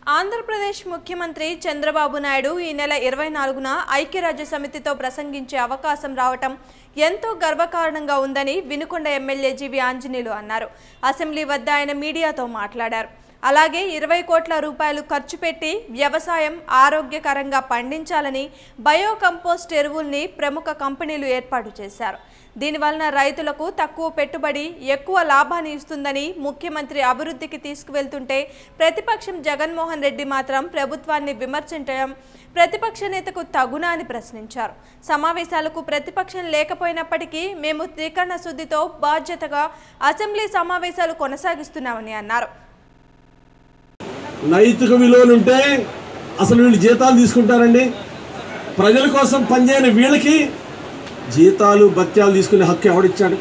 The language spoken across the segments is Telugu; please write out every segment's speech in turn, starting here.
ఆంధ్రప్రదేశ్ ముఖ్యమంత్రి చంద్రబాబు నాయుడు ఈ నెల ఇరవై నాలుగున ఐక్యరాజ్య సమితితో ప్రసంగించే అవకాశం రావటం ఎంతో గర్వకారణంగా ఉందని వినుకొండ ఎమ్మెల్యే జీవి ఆంజనేయులు అన్నారు అసెంబ్లీ వద్ద ఆయన మీడియాతో మాట్లాడారు అలాగే ఇరవై కోట్ల రూపాయలు ఖర్చు పెట్టి వ్యవసాయం ఆరోగ్యకరంగా పండించాలని బయో కంపోస్ట్ ఎరువుల్ని ప్రముఖ కంపెనీలు ఏర్పాటు చేశారు దీనివలన రైతులకు తక్కువ పెట్టుబడి ఎక్కువ లాభాన్ని ఇస్తుందని ముఖ్యమంత్రి అభివృద్ధికి తీసుకువెళ్తుంటే ప్రతిపక్షం జగన్మోహన్ రెడ్డి మాత్రం ప్రభుత్వాన్ని విమర్శించడం ప్రతిపక్ష నేతకు తగునా అని ప్రశ్నించారు సమావేశాలకు ప్రతిపక్షం లేకపోయినప్పటికీ మేము త్రికరణ శుద్ధితో బాధ్యతగా అసెంబ్లీ సమావేశాలు కొనసాగిస్తున్నామని అన్నారు నైతిక విలువలు ఉంటే అసలు వీళ్ళు జీతాలు తీసుకుంటారండి ప్రజల కోసం పనిచేయని వీళ్ళకి జీతాలు భత్యాలు తీసుకునే హక్కు ఎవడిచ్చాడు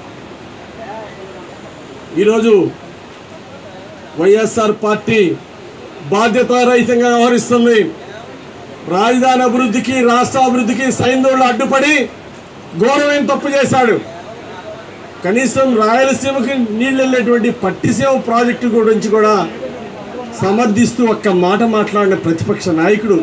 ఈరోజు వైఎస్ఆర్ పార్టీ బాధ్యతారహితంగా వ్యవహరిస్తుంది రాజధాని అభివృద్ధికి రాష్ట్ర అభివృద్ధికి సైంధవులు అడ్డుపడి ఘోరమైన తప్పు చేశాడు కనీసం రాయలసీమకి నీళ్ళు వెళ్ళేటువంటి పట్టిసీమ ప్రాజెక్టు గురించి కూడా సమర్థిస్తూ ఒక్క మాట మాట్లాడిన ప్రతిపక్ష నాయకుడు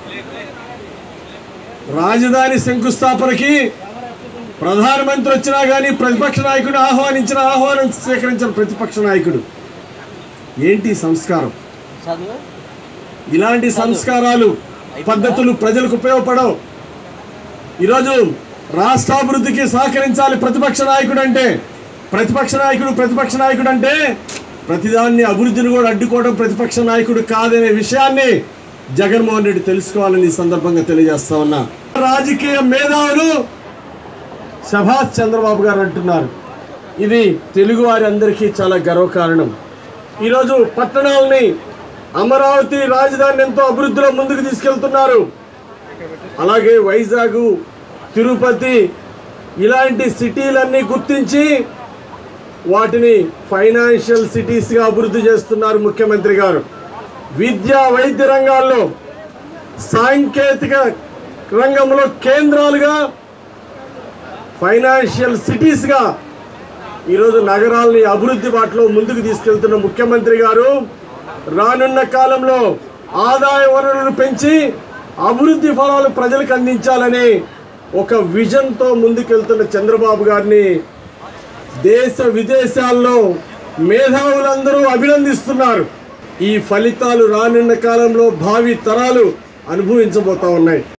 రాజధాని శంకుస్థాపనకి ప్రధానమంత్రి వచ్చినా కానీ ప్రతిపక్ష నాయకుడు ఆహ్వానించిన ఆహ్వానం స్వీకరించిన ప్రతిపక్ష నాయకుడు ఏంటి సంస్కారం చదువు ఇలాంటి సంస్కారాలు పద్ధతులు ప్రజలకు ఉపయోగపడవు ఈరోజు రాష్ట్రాభివృద్ధికి సహకరించాలి ప్రతిపక్ష నాయకుడు అంటే ప్రతిపక్ష నాయకుడు ప్రతిపక్ష నాయకుడు అంటే ప్రతిదాన్ని అభివృద్ధిని కూడా అడ్డుకోవడం ప్రతిపక్ష నాయకుడు కాదనే విషయాన్ని జగన్మోహన్ రెడ్డి తెలుసుకోవాలని ఈ సందర్భంగా తెలియజేస్తా ఉన్నా రాజకీయ మేధావులు సభాష్ చంద్రబాబు గారు అంటున్నారు ఇది తెలుగు వారి అందరికీ చాలా గర్వకారణం ఈరోజు పట్టణాలని అమరావతి రాజధాని ఎంతో అభివృద్ధిలో ముందుకు తీసుకెళ్తున్నారు అలాగే వైజాగ్ తిరుపతి ఇలాంటి సిటీలన్నీ గుర్తించి వాటిని ఫైనాన్షియల్ సిటీస్గా అభివృద్ధి చేస్తున్నారు ముఖ్యమంత్రి గారు విద్యా వైద్య రంగాల్లో సాంకేతిక రంగంలో కేంద్రాలుగా ఫైనాన్షియల్ సిటీస్గా ఈరోజు నగరాల్ని అభివృద్ధి బాటలో ముందుకు తీసుకెళ్తున్న ముఖ్యమంత్రి గారు రానున్న కాలంలో ఆదాయ వనరులను పెంచి అభివృద్ధి ఫలాలు ప్రజలకు అందించాలని ఒక విజన్తో ముందుకెళ్తున్న చంద్రబాబు గారిని దేశ విదేశాల్లో మేధావులందరూ అభినందిస్తున్నారు ఈ ఫలితాలు రానున్న కాలంలో భావి తరాలు అనుభవించబోతా ఉన్నాయి